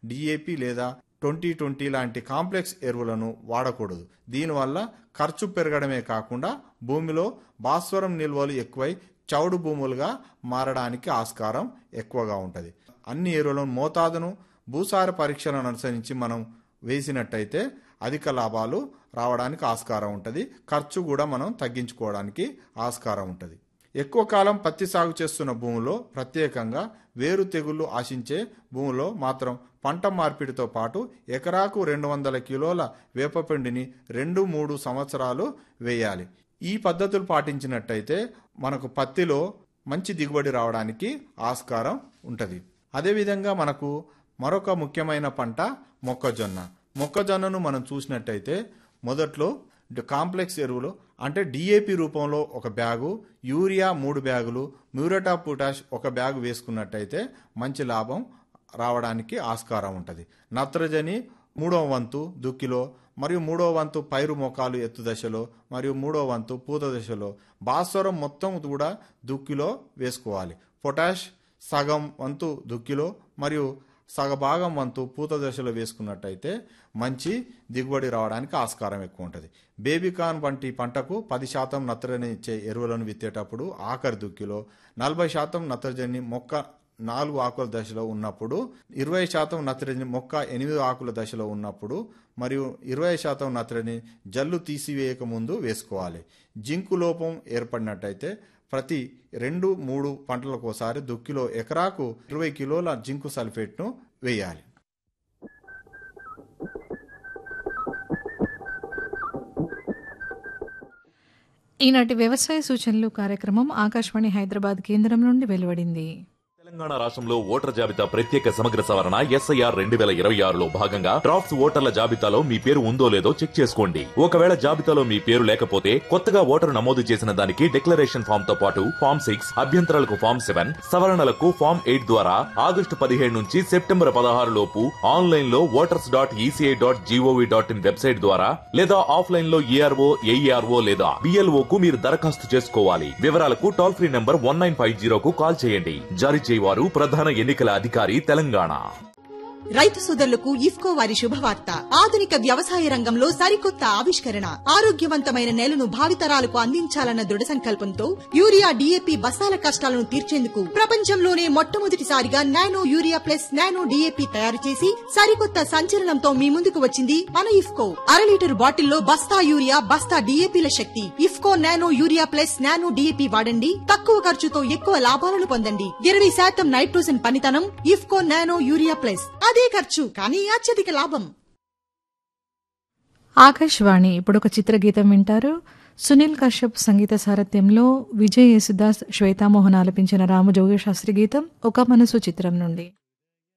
DAP లేదా twenty twenty లాంటి complex ఎరువులను వాడకూడదు దీనివల్ల ఖర్చు పెరగడమే కాకుండా భూమిలో భాస్వరం నిల్వలు ఎక్కువై చౌడు భూములుగా మారడానికి ఆస్కారం ఎక్కువగా ఉంటుంది అన్ని ఎరువులను మోతాదును భూసార పరీక్షలను అనుసరించి మనం వేసినట్టయితే అధిక లాభాలు రావడానికి ఆస్కారం ఉంటుంది ఖర్చు కూడా మనం తగ్గించుకోవడానికి ఆస్కారం ఉంటుంది ఎక్కువ కాలం పత్తి సాగు చేస్తున్న భూములో ప్రత్యేకంగా వేరు తెగుళ్లు ఆశించే భూములో మాత్రం పంట మార్పిడితో పాటు ఎకరాకు రెండు వందల కిలోల వేపపిండిని రెండు మూడు సంవత్సరాలు వేయాలి ఈ పద్ధతులు పాటించినట్టయితే మనకు పత్తిలో మంచి దిగుబడి రావడానికి ఆస్కారం ఉంటుంది అదేవిధంగా మనకు మరొక ముఖ్యమైన పంట మొక్కజొన్న మొక్కజొన్నను మనం చూసినట్టయితే మొదట్లో డి- కాంప్లెక్స్ ఎరువులు అంటే డిఏపి రూపంలో ఒక బ్యాగు యూరియా మూడు బ్యాగులు మ్యూరటా పొటాష్ ఒక బ్యాగు వేసుకున్నట్టయితే మంచి లాభం రావడానికి ఆస్కారం ఉంటుంది నత్రజని మూడవ వంతు దుక్కిలో మరియు మూడవ వంతు పైరు మొఖాలు ఎత్తు దశలో మరియు మూడవ వంతు పూత దశలో భాస్వరం మొత్తం కూడా దుక్కిలో వేసుకోవాలి పొటాష్ సగం వంతు దుక్కిలో మరియు సగభాగం వంతు పూత దశలో వేసుకున్నట్టయితే మంచి దిగుబడి రావడానికి ఆస్కారం ఎక్కువ ఉంటుంది బేబీకాన్ వంటి పంటకు పది శాతం నత్రజని ఇచ్చే ఎరువులను విత్తేటప్పుడు ఆఖరి దుక్కిలో నలభై శాతం నత్రజని మొక్క నాలుగు ఆకుల దశలో ఉన్నప్పుడు ఇరవై శాతం నత్రజని మొక్క ఎనిమిది ఆకుల దశలో ఉన్నప్పుడు మరియు ఇరవై శాతం నత్రజని జల్లు తీసివేయక ముందు వేసుకోవాలి జింకు లోపం ఏర్పడినట్టయితే ప్రతి రెండు మూడు పంటలకోసారి దుక్కిలో ఎకరాకు ఇరవై కిలోల జింకు సల్ఫేట్ను వేయాలి ఈనాటి వ్యవసాయ సూచనలు కార్యక్రమం ఆకాశవాణి హైదరాబాద్ కేంద్రం నుండి వెలువడింది తెలంగాణ రాష్ట్రంలో ఓటర్ జాబితా ప్రత్యేక సమగ్ర సవరణ ఎస్ఐఆర్ రెండు వేల ఇరవై ఆరులో భాగంగా డ్రాఫ్ట్స్ ఓటర్ల జాబితాలో మీ పేరు ఉందో లేదో చెక్ చేసుకోండి ఒకవేళ జాబితాలో మీ పేరు లేకపోతే కొత్తగా ఓటరు నమోదు చేసిన దానికి డిక్లరేషన్ ఫామ్ తో పాటు ఫామ్ సిక్స్ అభ్యంతరాలకు ఫామ్ సెవెన్ సవరణలకు ఫామ్ ఎయిట్ ద్వారా ఆగస్టు పదిహేడు నుంచి సెప్టెంబర్ పదహారు లోపు ఆన్లైన్ లో voters dot ECI dot GOV dot in website ద్వారా లేదా ఆఫ్లైన్ లో ఏఆర్ఓ ఏఈఆర్ఓ లేదా బిఎల్ఓ కు మీరు దరఖాస్తు చేసుకోవాలి వివరాలకు toll free number one nine five జీరోకు కాల్ చేయండి జారీ చేయవారు ప్రధాన ఎన్నికల అధికారి తెలంగాణ రైతు సోదరులకు ఇఫ్కో వారి శుభవార్త ఆధునిక వ్యవసాయ రంగంలో సరికొత్త ఆవిష్కరణ ఆరోగ్యవంతమైన నేలను భావితరాలకు అందించాలన్న దృఢ సంకల్పంతో యూరియా డీఏపీ బస్తాల కష్టాలను తీర్చేందుకు ప్రపంచంలోనే మొట్టమొదటిసారిగా nano urea plus nano DAP తయారు చేసి సరికొత్త సంచలనంతో మీ ముందుకు వచ్చింది మన ఇఫ్కో అర లీటర్ బాటిల్లో బస్తా యూరియా బస్తా డీఏపీల శక్తి IFFCO nano urea plus nano DAP వాడండి తక్కువ ఖర్చుతో ఎక్కువ లాభాలను పొందండి ఇరవై శాతం నైట్రోజన్ పనితనం ఇఫ్కో నానో యూరియా ప్లస్ అదే ఖర్చు కానీ అత్యధిక లాభం ఆకాశవాణి ఇప్పుడు ఒక చిత్రగీతం వింటారు సునీల్ కశ్యప్ సంగీత సారథ్యంలో విజయ్ యేసుదాస్ శ్వేతామోహన్ ఆలపించిన రామజోగ శాస్త్రి గీతం ఒక మనసు చిత్రం నుండి